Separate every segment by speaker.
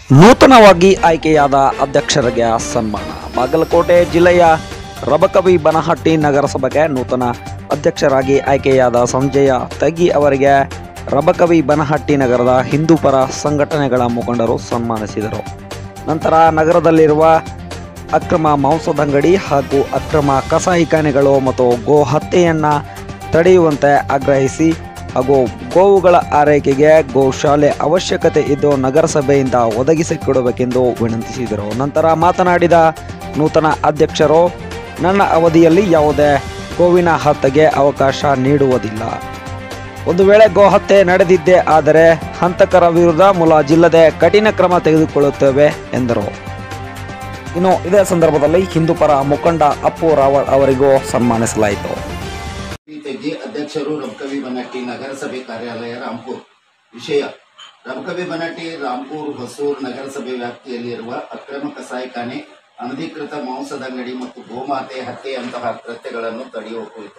Speaker 1: ನೂತನವಾಗಿ ಆಯ್ಕೆಯಾದ ಅಧ್ಯಕ್ಷರಿಗೆ ಸನ್ಮಾನ ಬಾಗಲಕೋಟೆ ಜಿಲ್ಲೆಯ ರಬಕವಿ ಬನಹಟ್ಟಿ ನಗರಸಭೆಗೆ ನೂತನ ಅಧ್ಯಕ್ಷರಾಗಿ ಆಯ್ಕೆಯಾದ ಸಂಜಯ ತಗಿ ಅವರಿಗೆ ರಬಕವಿ ಬನಹಟ್ಟಿ ನಗರದ ಹಿಂದೂಪರ ಸಂಘಟನೆಗಳ ಮುಖಂಡರು ಸನ್ಮಾನಿಸಿದರು ನಂತರ ನಗರದಲ್ಲಿರುವ ಅಕ್ರಮ ಮಾಂಸದಂಗಡಿ ಹಾಗೂ ಅಕ್ರಮ ಕಸಾಯಿಖಾನೆಗಳು ಮತ್ತು ಗೋ ಹತ್ಯೆಯನ್ನು ತಡೆಯುವಂತೆ ಆಗ್ರಹಿಸಿ ಹಾಗೂ ಗೋವುಗಳ ಆರೈಕೆಗೆ ಗೋಶಾಲೆ ಅವಶ್ಯಕತೆ ಇದ್ದು ನಗರಸಭೆಯಿಂದ ಒದಗಿಸಿಕೊಡಬೇಕೆಂದು ವಿನಂತಿಸಿದರು ನಂತರ ಮಾತನಾಡಿದ ನೂತನ ಅಧ್ಯಕ್ಷರು ನನ್ನ ಅವಧಿಯಲ್ಲಿ ಯಾವುದೇ ಗೋವಿನ ಹತ್ಯೆಗೆ ಅವಕಾಶ ನೀಡುವುದಿಲ್ಲ ಒಂದು ವೇಳೆ ಗೋಹತ್ಯೆ ನಡೆದಿದ್ದೇ ಆದರೆ ಹಂತಕರ ವಿರುದ್ಧ ಮುಲಾಜಿಲ್ಲದೆ ಕಠಿಣ ಕ್ರಮ ತೆಗೆದುಕೊಳ್ಳುತ್ತೇವೆ ಎಂದರು ಇನ್ನು ಇದೇ ಸಂದರ್ಭದಲ್ಲಿ ಹಿಂದೂಪರ ಮುಖಂಡ ಅಪ್ಪು ರಾವಳ್ ಅವರಿಗೂ ಸನ್ಮಾನಿಸಲಾಯಿತು
Speaker 2: ಪಿ ತೆಗ್ಗಿ ಅಧ್ಯಕ್ಷರು ರಬಕವಿ ಬನಟ್ಟಿ ನಗರಸಭೆ ಕಾರ್ಯಾಲಯ ರಾಂಪುರ್ ವಿಷಯ ರಬಕವಿ ಬನಟ್ಟಿ ರಾಂಪುರ್ ಹೊಸೂರು ನಗರಸಭೆ ವ್ಯಾಪ್ತಿಯಲ್ಲಿರುವ ಅಕ್ರಮ ಕಸಾಯಿಖಾನೆ ಅನಧಿಕೃತ ಮಾಂಸದಂಗಡಿ ಮತ್ತು ಗೋಮಾತೆ ಹತ್ಯೆಯಂತಹ ಕೃತ್ಯಗಳನ್ನು ತಡೆಯುವ ಕುರಿತು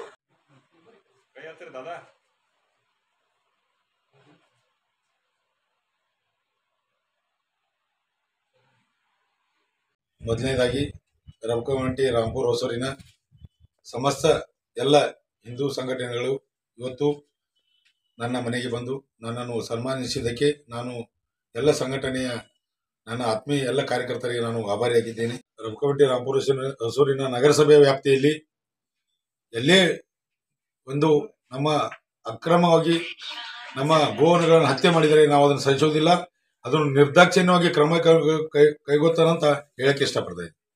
Speaker 3: ಮೊದಲನೇದಾಗಿ ರಬಕವಂಟಿ ರಾಂಪುರ್ ಹೊಸೂರಿನ ಸಮಸ್ತ ಎಲ್ಲ ಹಿಂದೂ ಸಂಘಟನೆಗಳು ಇವತ್ತು ನನ್ನ ಮನೆಗೆ ಬಂದು ನನ್ನನ್ನು ಸನ್ಮಾನಿಸಿದ್ದಕ್ಕೆ ನಾನು ಎಲ್ಲ ಸಂಘಟನೆಯ ನನ್ನ ಆತ್ಮೀಯ ಎಲ್ಲ ಕಾರ್ಯಕರ್ತರಿಗೆ ನಾನು ಆಭಾರಿಯಾಗಿದ್ದೇನೆ ರಬಕವಂಟಿ ರಾಂಪುರ್ ಹೊಸೂರಿನ ಹೊಸೂರಿನ ನಗರಸಭೆ ವ್ಯಾಪ್ತಿಯಲ್ಲಿ ಎಲ್ಲೇ ಒಂದು ನಮ್ಮ ಅಕ್ರಮವಾಗಿ ನಮ್ಮ ಗೋವನಗಳನ್ನು ಹತ್ಯೆ ಮಾಡಿದರೆ ನಾವು ಅದನ್ನು ಸಹಿಸೋದಿಲ್ಲ ಅದನ್ನು ನಿರ್ದಾಕ್ಷಿಣ್ಯವಾಗಿ ಕ್ರಮ ಕೈ ಕೈ- ಕೈಗೊಳ್ತಾನಂತ ಹೇಳಕ್ಕೆ ಇಷ್ಟಪಡ್ತಾ ಇದ್ದೀನಿ